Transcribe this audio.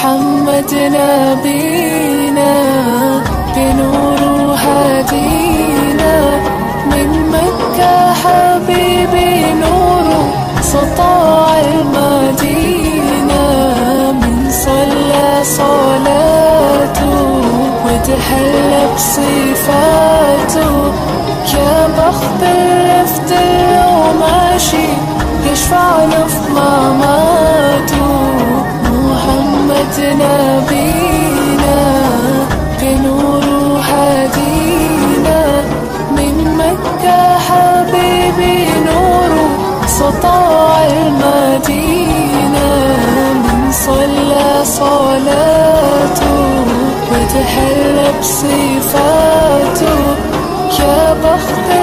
محمد نبينا بنور هدينا من مكة حبيبي نور سطاع المدينة من صلى صلاته وتحلى بصفاته يا بخت الرفت لو ماشي يشفعنا في مماته محمد نبينا بنور هدينا من مكة حبيبي نور سطاع المدينة من صلى صلاته وتحلى بصفاته يا بخت